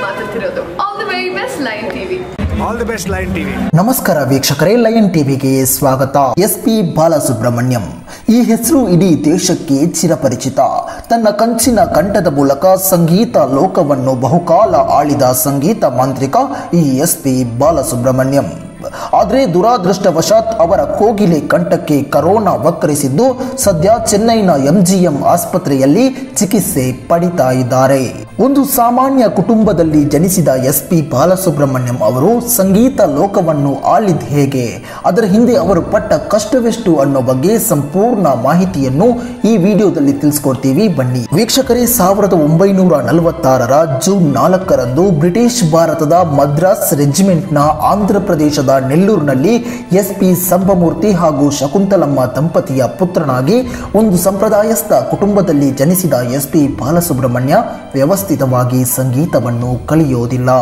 ಮಾತಾಡ್ತಿರೋದು all the very best Lion TV all the best Lion TV ನಮಸ್ಕಾರ ವೀಕ್ಷಕರೇ lion ಟಿವಿಗೆ ಸ್ವಾಗತ ಎಸ್ ಪಿ ಬಾಲಸುಬ್ರಹ್ಮಣ್ಯಂ ಈ ಹೆಸರು ಇಡೀ ದೇಶಕ್ಕೆ ಚಿರಪರಿಚಿತ ತನ್ನ ಕಂಚಿನ ಕಂಠದ ಮೂಲಕ ಸಂಗೀತ ಲೋಕವನ್ನು ಬಹುಕಾಲ ಆಳಿದ ಸಂಗೀತ ಮಾಂತ್ರಿಕ ಈ ಎಸ್ ಪಿ ಬಾಲಸುಬ್ರಹ್ಮಣ್ಯಂ ಆದರೆ ದುರಾದೃಷ್ಟವಶಾತ್ ಅವರ ಕೋಗಿಲೆ ಕಂಠಕ್ಕೆ ಕರೋನಾ ವಕ್ಕರಿಸಿದ್ದು ಸದ್ಯ ಚೆನ್ನೈನ ಎಂಜಿಎಂ ಆಸ್ಪತ್ರೆಯಲ್ಲಿ ಚಿಕಿತ್ಸೆ ಪಡಿತಾ ಇದ್ದಾರೆ ಒಂದು ಸಾಮಾನ್ಯ ಕುಟುಂಬದಲ್ಲಿ ಜನಿಸಿದ ಎಸ್ ಪಿ ಬಾಲಸುಬ್ರಹ್ಮಣ್ಯಂ ಅವರು ಸಂಗೀತ ಲೋಕವನ್ನು ಆಳಿದ್ ಹೇಗೆ ಅದರ ಹಿಂದೆ ಅವರು ಪಟ್ಟ ಕಷ್ಟವೆಷ್ಟು ಅನ್ನೋ ಬಗ್ಗೆ ಸಂಪೂರ್ಣ ಮಾಹಿತಿಯನ್ನು ಈ ವಿಡಿಯೋದಲ್ಲಿ ತಿಳಿಸ್ಕೊಡ್ತೀವಿ ಬನ್ನಿ ವೀಕ್ಷಕರೇ ಸಾವಿರದ ಒಂಬೈನೂರ ನಲವತ್ತಾರರ ಜೂನ್ ನಾಲ್ಕರಂದು ಬ್ರಿಟಿಷ್ ಭಾರತದ ಮದ್ರಾಸ್ ರೆಜಿಮೆಂಟ್ನ ಆಂಧ್ರ ಪ್ರದೇಶದ ನೆಲ್ಲೂರಿನಲ್ಲಿ ಎಸ್ ಪಿ ಸಂಭಮೂರ್ತಿ ಹಾಗೂ ಶಕುಂತಲಮ್ಮ ದಂಪತಿಯ ಪುತ್ರನಾಗಿ ಒಂದು ಸಂಪ್ರದಾಯಸ್ಥ ಕುಟುಂಬದಲ್ಲಿ ಜನಿಸಿದ ಎಸ್ ಪಿ ಬಾಲಸುಬ್ರಹ್ಮಣ್ಯ ವ್ಯವಸ್ಥಿತವಾಗಿ ಸಂಗೀತವನ್ನು ಕಲಿಯೋದಿಲ್ಲ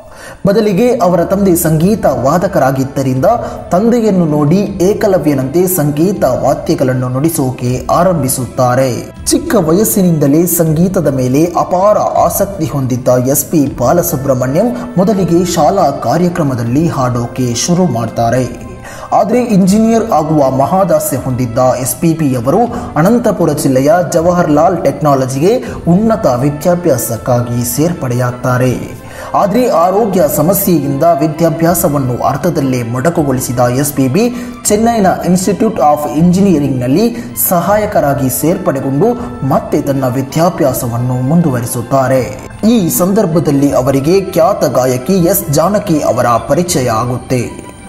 ಬದಲಿಗೆ ಅವರ ತಂದೆ ಸಂಗೀತ ವಾದಕರಾಗಿದ್ದರಿಂದ ತಂದೆಯನ್ನು ನೋಡಿ ಏಕಲವ್ಯನಂತೆ ಸಂಗೀತ ವಾದ್ಯಗಳನ್ನು ನುಡಿಸೋಕೆ ಆರಂಭಿಸುತ್ತಾರೆ ಚಿಕ್ಕ ವಯಸ್ಸಿನಿಂದಲೇ ಸಂಗೀತದ ಮೇಲೆ ಅಪಾರ ಆಸಕ್ತಿ ಹೊಂದಿದ್ದ ಎಸ್ ಪಿ ಬಾಲಸುಬ್ರಹ್ಮಣ್ಯಂ ಮೊದಲಿಗೆ ಶಾಲಾ ಕಾರ್ಯಕ್ರಮದಲ್ಲಿ ಹಾಡೋಕೆ ಶುರು ಮಾಡ್ತಾರೆ ಆದರೆ ಇಂಜಿನಿಯರ್ ಆಗುವ ಮಹಾದಾಸ್ಯ ಹೊಂದಿದ್ದ ಎಸ್ ಪಿ ಪಿಯವರು ಅನಂತಪುರ ಜಿಲ್ಲೆಯ ಜವಾಹರ್ಲಾಲ್ ಟೆಕ್ನಾಲಜಿಗೆ ಉನ್ನತ ವಿದ್ಯಾಭ್ಯಾಸಕ್ಕಾಗಿ ಸೇರ್ಪಡೆಯಾಗ್ತಾರೆ ಆದರೆ ಆರೋಗ್ಯ ಸಮಸ್ಯೆಯಿಂದ ವಿದ್ಯಾಭ್ಯಾಸವನ್ನು ಅರ್ಧದಲ್ಲೇ ಮೊಟಕುಗೊಳಿಸಿದ ಎಸ್ ಪಿ ಬಿ ಚೆನ್ನೈನ ಇನ್ಸ್ಟಿಟ್ಯೂಟ್ ಆಫ್ ಇಂಜಿನಿಯರಿಂಗ್ನಲ್ಲಿ ಸಹಾಯಕರಾಗಿ ಸೇರ್ಪಡೆಗೊಂಡು ಮತ್ತೆ ತನ್ನ ವಿದ್ಯಾಭ್ಯಾಸವನ್ನು ಮುಂದುವರಿಸುತ್ತಾರೆ ಈ ಸಂದರ್ಭದಲ್ಲಿ ಅವರಿಗೆ ಖ್ಯಾತ ಗಾಯಕಿ ಎಸ್ ಜಾನಕಿ ಅವರ ಪರಿಚಯ ಆಗುತ್ತೆ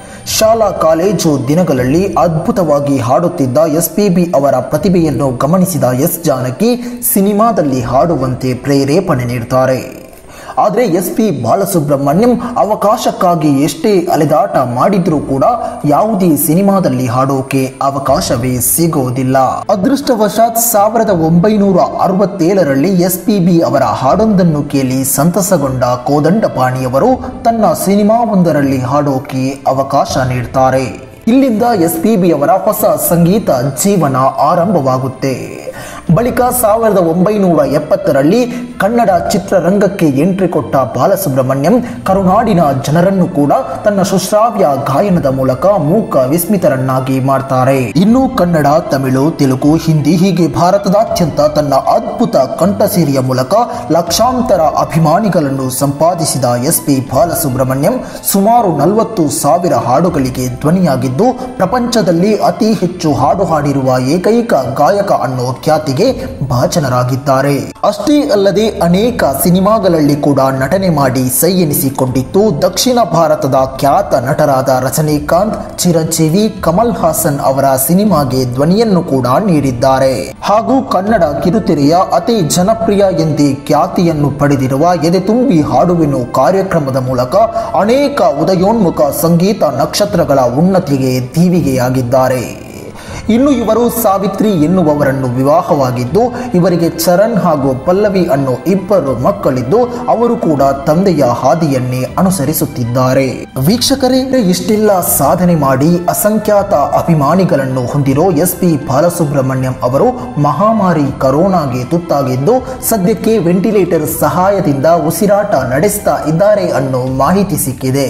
ಶಾಲಾ ಕಾಲೇಜು ದಿನಗಳಲ್ಲಿ ಅದ್ಭುತವಾಗಿ ಹಾಡುತ್ತಿದ್ದ ಎಸ್ ಪಿ ಬಿ ಅವರ ಪ್ರತಿಭೆಯನ್ನು ಗಮನಿಸಿದ ಎಸ್ ಜಾನಕಿ ಸಿನಿಮಾದಲ್ಲಿ ಹಾಡುವಂತೆ ಪ್ರೇರೇಪಣೆ ನೀಡ್ತಾರೆ ಆದರೆ ಎಸ್ ಪಿ ಬಾಲಸುಬ್ರಹ್ಮಣ್ಯಂ ಅವಕಾಶಕ್ಕಾಗಿ ಎಷ್ಟೇ ಅಲೆದಾಟ ಮಾಡಿದ್ರೂ ಕೂಡ ಯಾವುದೇ ಸಿನಿಮಾದಲ್ಲಿ ಹಾಡೋಕೆ ಅವಕಾಶವೇ ಸಿಗೋದಿಲ್ಲ ಅದೃಷ್ಟವಶಾತ್ ಸಾವಿರದ ಒಂಬೈನೂರ ಅರವತ್ತೇಳರಲ್ಲಿ ಎಸ್ ಪಿ ಬಿ ಅವರ ಹಾಡೊಂದನ್ನು ಕೇಳಿ ಸಂತಸಗೊಂಡ ಕೋದಂಡಪಾಣಿಯವರು ತನ್ನ ಸಿನಿಮಾವೊಂದರಲ್ಲಿ ಹಾಡೋಕೆ ಅವಕಾಶ ನೀಡ್ತಾರೆ ಇಲ್ಲಿಂದ ಎಸ್ ಪಿ ಬಿ ಅವರ ಹೊಸ ಸಂಗೀತ ಜೀವನ ಆರಂಭವಾಗುತ್ತೆ ಬಳಿಕ ಸಾವಿರದ ಒಂಬೈನೂರ ಎಪ್ಪತ್ತರಲ್ಲಿ ಕನ್ನಡ ಚಿತ್ರರಂಗಕ್ಕೆ ಎಂಟ್ರಿ ಕೊಟ್ಟ ಬಾಲಸುಬ್ರಹ್ಮಣ್ಯಂ ಕರುನಾಡಿನ ಜನರನ್ನು ಕೂಡ ತನ್ನ ಸುಶ್ರಾವ್ಯ ಗಾಯನದ ಮೂಲಕ ಮೂಕ ವಿಸ್ಮಿತರನ್ನಾಗಿ ಮಾಡ್ತಾರೆ ಇನ್ನು ಕನ್ನಡ ತಮಿಳು ತೆಲುಗು ಹಿಂದಿ ಹೀಗೆ ಭಾರತದಾದ್ಯಂತ ತನ್ನ ಅದ್ಭುತ ಕಂಠಸೀರಿಯ ಮೂಲಕ ಲಕ್ಷಾಂತರ ಅಭಿಮಾನಿಗಳನ್ನು ಸಂಪಾದಿಸಿದ ಎಸ್ ಪಿ ಬಾಲಸುಬ್ರಹ್ಮಣ್ಯಂ ಸುಮಾರು ನಲವತ್ತು ಸಾವಿರ ಹಾಡುಗಳಿಗೆ ಧ್ವನಿಯಾಗಿದ್ದು ಪ್ರಪಂಚದಲ್ಲಿ ಅತಿ ಹೆಚ್ಚು ಹಾಡು ಹಾಡಿರುವ ಏಕೈಕ ಗಾಯಕ ಅನ್ನೋ ಖ್ಯಾತಿಗೆ ಭಾಜನರಾಗಿದ್ದಾರೆ ಅಷ್ಟೇ ಅಲ್ಲದೆ ಅನೇಕ ಸಿನಿಮಾಗಳಲ್ಲಿ ಕೂಡ ನಟನೆ ಮಾಡಿ ಸೈ ಎನಿಸಿಕೊಂಡಿದ್ದು ದಕ್ಷಿಣ ಭಾರತದ ಖ್ಯಾತ ನಟರಾದ ರಜನಿಕಾಂತ್ ಚಿರಂಜೀವಿ ಕಮಲ್ ಹಾಸನ್ ಅವರ ಸಿನಿಮಾಗೆ ಧ್ವನಿಯನ್ನು ಕೂಡ ನೀಡಿದ್ದಾರೆ ಹಾಗೂ ಕನ್ನಡ ಕಿರುತೆರೆಯ ಅತಿ ಜನಪ್ರಿಯ ಎಂದೇ ಖ್ಯಾತಿಯನ್ನು ಪಡೆದಿರುವ ಎದೆ ತುಂಬಿ ಹಾಡುವೆನು ಕಾರ್ಯಕ್ರಮದ ಮೂಲಕ ಅನೇಕ ಉದಯೋನ್ಮುಖ ಸಂಗೀತ ನಕ್ಷತ್ರಗಳ ಉನ್ನತಿಗೆ ದೀವಿಗೆಯಾಗಿದ್ದಾರೆ ಇನ್ನು ಇವರು ಸಾವಿತ್ರಿ ಎನ್ನುವವರನ್ನು ವಿವಾಹವಾಗಿದ್ದು ಇವರಿಗೆ ಚರಣ್ ಹಾಗೂ ಪಲ್ಲವಿ ಅನ್ನೋ ಇಬ್ಬರು ಮಕ್ಕಳಿದ್ದು ಅವರು ಕೂಡ ತಂದೆಯ ಹಾದಿಯನ್ನೇ ಅನುಸರಿಸುತ್ತಿದ್ದಾರೆ ವೀಕ್ಷಕರೇ ಇಷ್ಟೆಲ್ಲ ಸಾಧನೆ ಮಾಡಿ ಅಸಂಖ್ಯಾತ ಅಭಿಮಾನಿಗಳನ್ನು ಹೊಂದಿರೋ ಎಸ್ ಪಿ ಬಾಲಸುಬ್ರಹ್ಮಣ್ಯಂ ಅವರು ಮಹಾಮಾರಿ ಕರೋನಾಗೆ ತುತ್ತಾಗಿದ್ದು ಸದ್ಯಕ್ಕೆ ವೆಂಟಿಲೇಟರ್ ಸಹಾಯದಿಂದ ಉಸಿರಾಟ ನಡೆಸ್ತಾ ಇದ್ದಾರೆ ಅನ್ನೋ ಮಾಹಿತಿ ಸಿಕ್ಕಿದೆ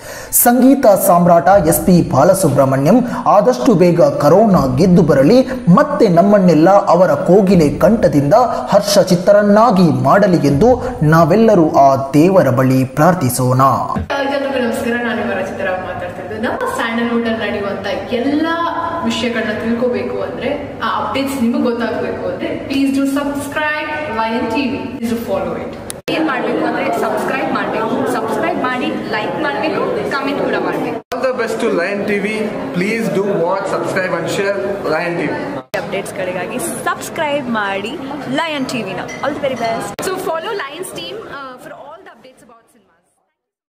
ಸಂಗೀತ ಸಾಮ್ರಾಟ ಎಸ್ ಪಿ ಬಾಲಸುಬ್ರಹ್ಮಣ್ಯಂ ಆದಷ್ಟು ಬೇಗ ಕರೋನಾ ಗೆದ್ದು ಬರಲಿ ಮತ್ತೆ ನಮ್ಮನ್ನೆಲ್ಲ ಅವರ ಕೋಗಿಲೆ ಕಂಠದಿಂದ ಹರ್ಷ ಚಿತ್ತರನ್ನಾಗಿ ಮಾಡಲಿ ಎಂದು ನಾವೆಲ್ಲರೂ ಆ ದೇವರ ಬಳಿ ಪ್ರಾರ್ಥಿಸೋಣ ಜನರಿಗೆ ನಮಸ್ಕಾರ ನಾನು ನಿಮ್ಮ ರಚಿತರಾವ್ ಮಾತಾಡ್ತಿದ್ದು ನಮ್ಮ ಸ್ಯಾಂಡಲ್ವುಡ್ ಅಲ್ಲಿ ನಡೆಯುವಂತ ಎಲ್ಲ ವಿಷಯಗಳನ್ನ ತಿಳ್ಕೋಬೇಕು ಅಂದ್ರೆ ಆ ಅಪ್ಡೇಟ್ಸ್ ನಿಮಗೆ ಗೊತ್ತಾಗಬೇಕು ಅಂದ್ರೆ please do subscribe Lion TV please do follow it ಏನ್ ಮಾಡ್ಬೇಕು ಅಂದ್ರೆ ಸಬ್ಸ್ಕ್ರೈಬ್ ಮಾಡ್ಬೇಕು ಸಬ್ಸ್ಕ್ರೈಬ್ ಮಾಡಿ ಲೈಕ್ ಮಾಡ್ಬೇಕು ಕಮೆಂಟ್ ಕೂಡ ಮಾಡ್ಬೇಕು all the best to Lion TV please do watch subscribe and share Lion TV ಅಪ್ಡೇಟ್ಸ್ಗಳಿಗಾಗಿ ಸಬ್ಸ್ಕ್ರೈಬ್ ಮಾಡಿ ಲಯನ್ ಟಿವಿನ all the very best so follow Lions team for all